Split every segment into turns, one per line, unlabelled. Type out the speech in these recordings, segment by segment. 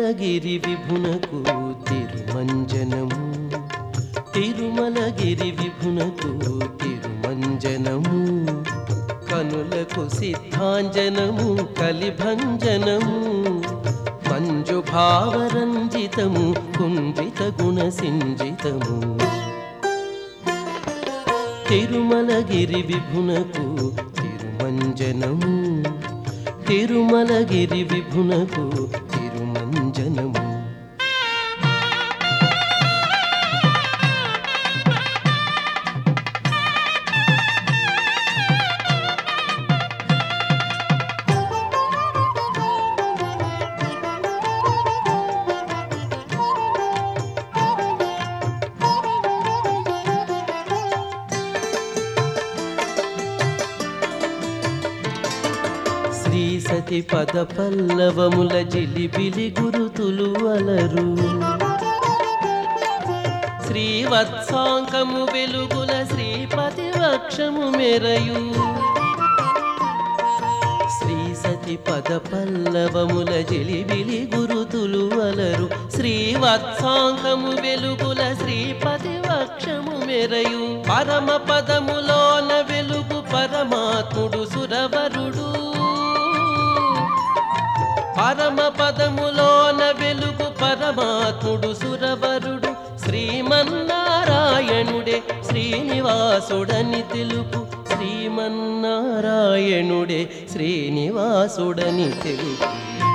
తిరుమలగిరి విభునకు తిరుమంజనము తిరుమలగిరి విభునకు తిరుమంజనము కనులకు సిద్ధాంజనము కలిభంజనము మంజు భావరంజితము కుంజిత గుణ సింజితము తిరుమలగిరి విభునకు తిరుమంజనము తిరుమలగిరి విభునకు తిరుమంజనము శ్రీ సతి పద పల్లవముల జిలిబిలి గురుతులు అలరు శ్రీవత్సాంకము వెలుగుల శ్రీపతి వక్షము మెరయు శ్రీ సతి పద పల్లవముల జిలిబిలి గురుతులు అలరు శ్రీవత్సాంకము వెలుగుల శ్రీపతి వక్షము మెరయు పరమ పదములోన వెలుగు పరమాత్ముడు సురవరుడు పరమ పదములోన వెలుగు పరమాత్ముడు సురవరుడు శ్రీమన్నారాయణుడే శ్రీనివాసుడని తెలుపు శ్రీమన్నారాయణుడే శ్రీనివాసుడని తెలుపు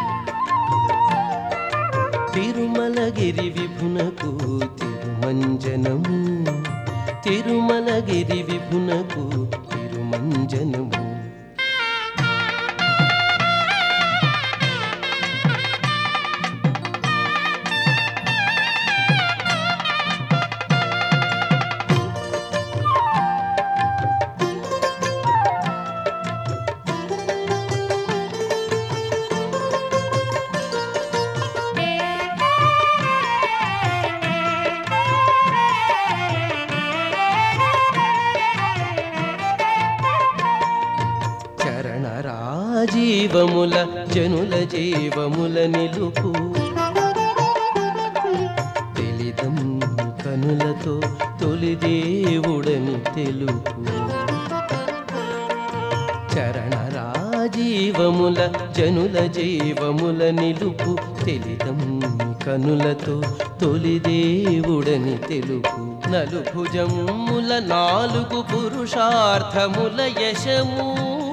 తిరుమలగిరి విభునకు తిరుమంజనము తిరుమలగిరి విభునకు తిరుమంజనము చరణ రాజీవముల జనుల జీవముల నిలుపు తెలిదం కనులతో తొలి దేవుడని తెలుపు చరణ రాజీవముల జనుల జీవముల నిలుపు తెలిదం కనులతో తొలి దేవుడని తెలుపు నలుభుజముల నాలుగు పురుషార్థముల యశము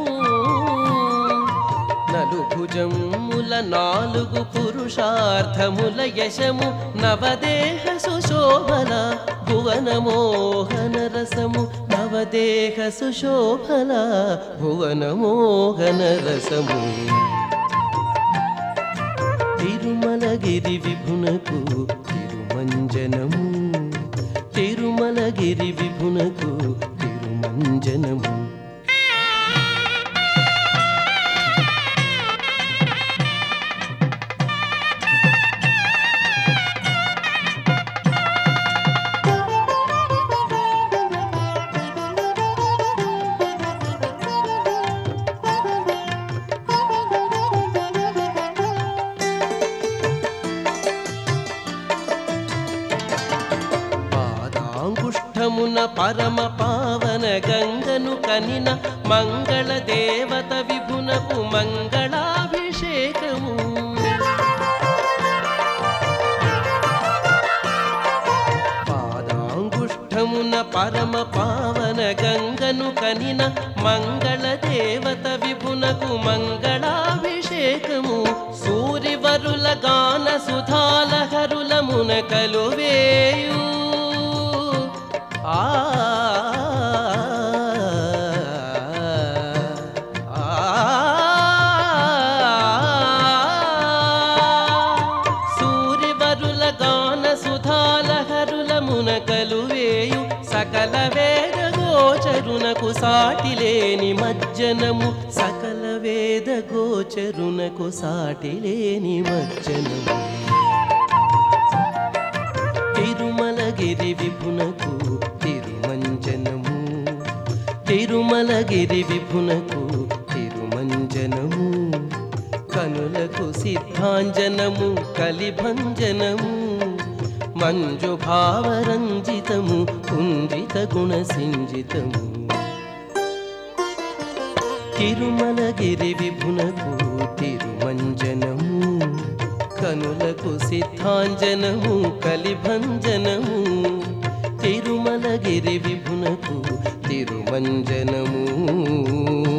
నలుభుజముల నాలుగు పురుషార్థముల యశము నవదేహ సుశోభల భువన మోహన రసము నవదేహ సుశోభల భువన మోహన రసము తిరుమలగిరి విభునకు తిరుమంజనము తిరుమలగిరి విభునకు తిరుమంజనము పాదాంగుష్ఠమున పరమ పావన గంగను కనిన మంగళ దేవత విభునకు మంగళాభిషేకము పాదాంగుష్ఠమున పరమ పావన గంగను కనిన మంగళ దేవత విభునకు మంగళాభిషేకము సూరివరుల గాన సుధాలహరులమున కలువేయు ఆ సూరివరుల గాన సుధాలహరులమున కలువేయు సకల వేద గోచరునకు సాటిలేని మజ్జనము సకల వేద గోచరునకు సాటిలేని మజ్జనము తిరుమలగిరి విభునకు తిరుమంజనము తిరుమలగిరి విభునకు తిరుమంజనము కనులకు సిద్ధాంజనము కలిభంజనము మంజు భావరంజితము కుంజిత గుణ సింజితము తిరుమలగిరి విభునకు తిరుమంజనము కనులకు సిద్ధాంజనము కలిభంజనము తిరుమలగిరి విభునకు తిరుమంజనము